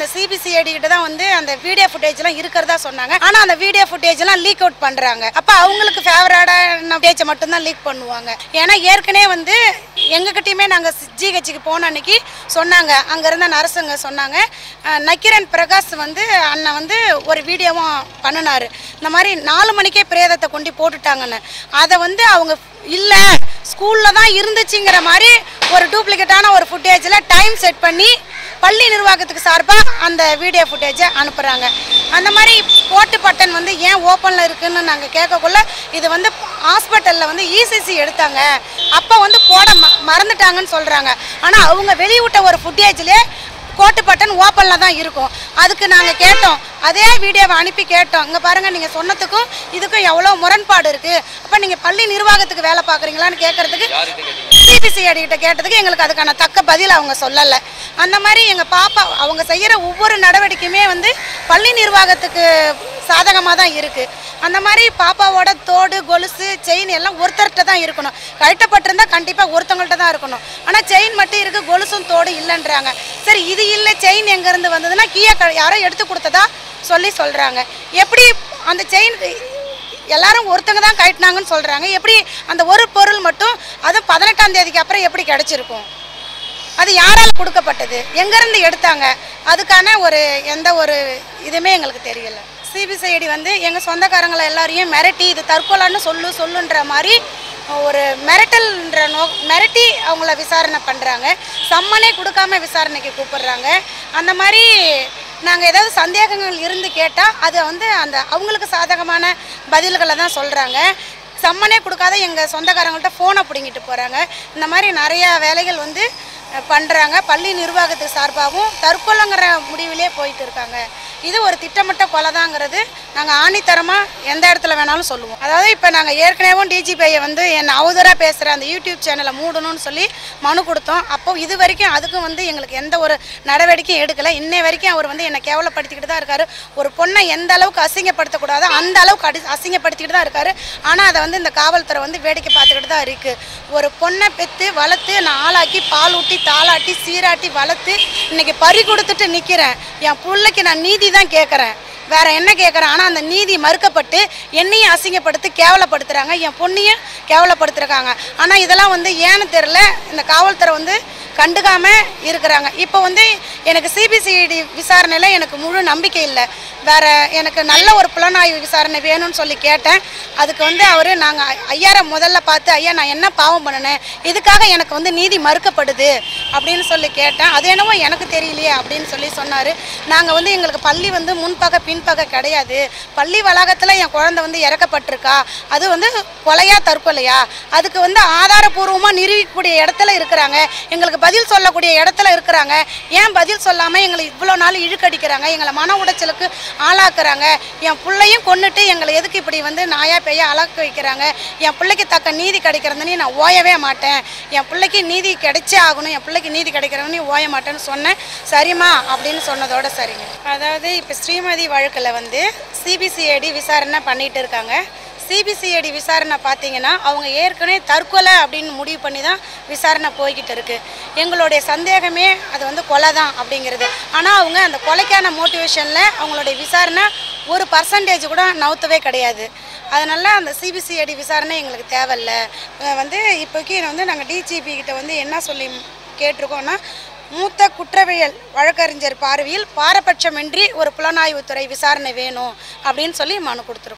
CBCID கிட்ட தான் வந்து அந்த வீடியோ ஃபுட்டேஜ்லாம் இருக்கிறதா சொன்னாங்க ஆனால் அந்த வீடியோ ஃபுட்டேஜ்லாம் லீக் அவுட் பண்ணுறாங்க அப்போ அவங்களுக்கு ஃபேவரடான பேஜை மட்டும்தான் லீக் பண்ணுவாங்க ஏன்னா ஏற்கனவே வந்து எங்ககிட்டயுமே நாங்கள் ஜிஹெச்சுக்கு போன அன்னைக்கு சொன்னாங்க அங்கே இருந்த நர்ஸுங்க சொன்னாங்க அஹ், நக்கீரன் பிரகாஷ் வந்து அண்ணன் வந்து ஒரு வீடியோவும் பண்ணினாரு இந்த மாதிரி நாலு மணிக்கே பிரேதத்தை கொண்டு போட்டுட்டாங்கன்னு அதை வந்து அவங்க இல்லை ஸ்கூலில் தான் இருந்துச்சுங்கிற மாதிரி ஒரு டூப்ளிகேட்டான ஒரு ஃபுட்டேஜில் டைம் செட் பண்ணி பள்ளி நிர்வாகத்துக்கு சார்பாக அந்த வீடியோ ஃபுட்டேஜை அனுப்புகிறாங்க அந்த மாதிரி போட்டு பட்டன் வந்து ஏன் ஓப்பனில் இருக்குன்னு நாங்கள் கேட்கக்குள்ள இது வந்து ஹாஸ்பிட்டலில் வந்து இசிசி எடுத்தாங்க அப்போ வந்து போட ம மறந்துட்டாங்கன்னு சொல்கிறாங்க ஆனால் அவங்க வெளியிட்ட ஒரு ஃபுட்டேஜ்லேயே கோட்டு பட்டன் ஓப்பனில் தான் இருக்கும் அதுக்கு நாங்கள் கேட்டோம் அதே வீடியோவை அனுப்பி கேட்டோம் இங்கே பாருங்கள் நீங்கள் சொன்னதுக்கும் இதுக்கும் எவ்வளோ முரண்பாடு இருக்குது அப்போ நீங்கள் பள்ளி நிர்வாகத்துக்கு வேலை பார்க்குறீங்களான்னு கேட்குறதுக்கு சிபிசிஐடி கிட்ட கேட்டதுக்கு எங்களுக்கு அதுக்கான தக்க பதில் அவங்க சொல்லலை அந்த மாதிரி எங்கள் பாப்பா அவங்க செய்கிற ஒவ்வொரு நடவடிக்கையுமே வந்து பள்ளி நிர்வாகத்துக்கு சாதகமாக தான் இருக்குது அந்த மாதிரி பாப்பாவோட தோடு கொலுசு செயின் எல்லாம் ஒருத்தர்கிட்ட தான் இருக்கணும் கழட்டப்பட்டிருந்தா கண்டிப்பாக ஒருத்தவங்கள்ட்ட தான் இருக்கணும் ஆனால் செயின் மட்டும் இருக்குது கொலுசும் தோடு இல்லைன்றாங்க சரி இது இல்லை செயின் எங்கேருந்து வந்ததுன்னா கீழே க யாரோ எடுத்து கொடுத்ததா சொல்லி சொல்கிறாங்க எப்படி அந்த செயின் எல்லாரும் ஒருத்தங்க தான் கட்டினாங்கன்னு சொல்கிறாங்க எப்படி அந்த ஒரு பொருள் மட்டும் அது பதினெட்டாம் தேதிக்கு அப்புறம் எப்படி கிடச்சிருக்கும் அது யாரால் கொடுக்கப்பட்டது எங்கேருந்து எடுத்தாங்க அதுக்கான ஒரு எந்த ஒரு இதுவுமே எங்களுக்கு தெரியல சிபிசிஐடி வந்து எங்கள் சொந்தக்காரங்களை எல்லாரையும் மிரட்டி இது தற்கொலைன்னு சொல்லு சொல்லுன்ற மாதிரி ஒரு மிரட்டல்ன்ற நோ மிரட்டி அவங்கள விசாரணை பண்ணுறாங்க சம்மனே கொடுக்காம விசாரணைக்கு கூப்பிடுறாங்க அந்த மாதிரி நாங்கள் ஏதாவது சந்தேகங்கள் இருந்து கேட்டால் அதை வந்து அந்த அவங்களுக்கு சாதகமான பதில்களை தான் சொல்கிறாங்க சம்மனே கொடுக்காத எங்கள் சொந்தக்காரங்கள்ட்ட ஃபோனை பிடுங்கிட்டு போகிறாங்க இந்த மாதிரி நிறையா வேலைகள் வந்து பண்ணுறாங்க பள்ளி நிர்வாகத்துக்கு சார்பாகவும் தற்கொலைங்கிற முடிவிலே போயிட்டு இருக்காங்க இது ஒரு திட்டமிட்ட கொலை தாங்கிறது நாங்கள் ஆணித்தரமாக எந்த இடத்துல வேணாலும் சொல்லுவோம் அதாவது இப்போ நாங்கள் ஏற்கனவே டிஜிபிஐயை வந்து என்னை அவதராக பேசுகிற அந்த யூடியூப் சேனலை மூடணும்னு சொல்லி மனு கொடுத்தோம் அப்போ இது வரைக்கும் அதுக்கும் வந்து எங்களுக்கு எந்த ஒரு நடவடிக்கையும் எடுக்கலை இன்னை வரைக்கும் அவர் வந்து என்னை கேவலப்படுத்திக்கிட்டு தான் இருக்காரு ஒரு பொண்ணை எந்த அளவுக்கு அசிங்கப்படுத்தக்கூடாதோ அந்த அளவுக்கு அடி அசிங்கப்படுத்திக்கிட்டு தான் இருக்காரு ஆனால் அதை வந்து இந்த காவல்துறை வந்து வேடிக்கை பார்த்துக்கிட்டு தான் இருக்குது ஒரு பொண்ணை பெற்று வளர்த்து நான் ஆளாக்கி பால் ஊட்டி தாளாட்டி சீராட்டி வளர்த்து இன்னைக்கு பறி கொடுத்துட்டு நிற்கிறேன் என் பிள்ளைக்கு நான் நீதி தான் கேட்குறேன் வேற என்ன கேட்குறேன் ஆனால் அந்த நீதி மறுக்கப்பட்டு என்னையும் அசிங்கப்படுத்தி கேவலப்படுத்துகிறாங்க என் பொண்ணையும் கேவலப்படுத்துறாங்க ஆனால் இதெல்லாம் வந்து ஏன்னு தெரில இந்த காவல்துறை வந்து கண்டுக்காம இருக்கிறாங்க இப்போ வந்து எனக்கு சிபிசிஐடி விசாரணையில் எனக்கு முழு நம்பிக்கை இல்லை வேற எனக்கு நல்ல ஒரு புலனாய்வு விசாரணை வேணும்னு சொல்லி கேட்டேன் அதுக்கு வந்து அவர் நாங்கள் ஐயாரை முதல்ல பார்த்து ஐயா நான் என்ன பாவம் பண்ணினேன் இதுக்காக எனக்கு வந்து நீதி மறுக்கப்படுது அப்படின்னு சொல்லி கேட்டேன் அது என்னவோ எனக்கு தெரியலையே அப்படின்னு சொல்லி சொன்னார் நாங்கள் வந்து எங்களுக்கு பள்ளி வந்து முன்பக்க பின்பக்க கிடையாது பள்ளி வளாகத்தில் என் குழந்தை வந்து இறக்கப்பட்டிருக்கா அது வந்து கொலையா தற்கொலையா அதுக்கு வந்து ஆதாரபூர்வமாக நிரூபிக்கக்கூடிய இடத்துல இருக்கிறாங்க எங்களுக்கு பதில் சொல்லக்கூடிய இடத்துல இருக்கிறாங்க ஏன் பதில் சொல்லாமல் எங்களை இவ்வளோ நாள் இழுக்கடிக்கிறாங்க எங்களை மன உடைச்சலுக்கு ஆளாக்குறாங்க என் பிள்ளையும் கொன்னுட்டு எங்களை எதுக்கு இப்படி வந்து நாயா பேய அழக்க வைக்கிறாங்க என் பிள்ளைக்கு தக்க நீதி கிடைக்கிறதுன்னு நான் ஓயவே மாட்டேன் என் பிள்ளைக்கு நீதி கிடைச்சே ஆகணும் என் பிள்ளைக்கு நீதி கிடைக்கிறவனே ஓய மாட்டேன்னு சொன்னேன் சரிம்மா அப்படின்னு சொன்னதோட சரிங்க அதாவது இப்போ ஸ்ரீமதி வழக்கில் வந்து சிபிசிஐடி விசாரணை பண்ணிட்டு இருக்காங்க சிபிசிஐடி விசாரணை பார்த்தீங்கன்னா அவங்க ஏற்கனவே தற்கொலை அப்படின்னு முடிவு பண்ணி தான் விசாரணை போய்கிட்டு இருக்கு எங்களுடைய சந்தேகமே அது வந்து கொலை தான் அப்படிங்கிறது ஆனால் அவங்க அந்த கொலைக்கான மோட்டிவேஷனில் அவங்களுடைய விசாரணை ஒரு பர்சன்டேஜ் கூட நவுத்தவே கிடையாது அதனால அந்த சிபிசிஐடி விசாரணை எங்களுக்கு தேவையில்ல அஹ் வந்து இப்போக்கி வந்து நாங்கள் டிஜிபி கிட்ட வந்து என்ன சொல்லி கேட்டிருக்கோம்னா மூத்த குற்றவியல் வழக்கறிஞர் பார்வையில் பாரபட்சமின்றி ஒரு புலனாய்வுத்துறை விசாரணை வேணும் அப்படின்னு சொல்லி மனு கொடுத்துருக்கோம்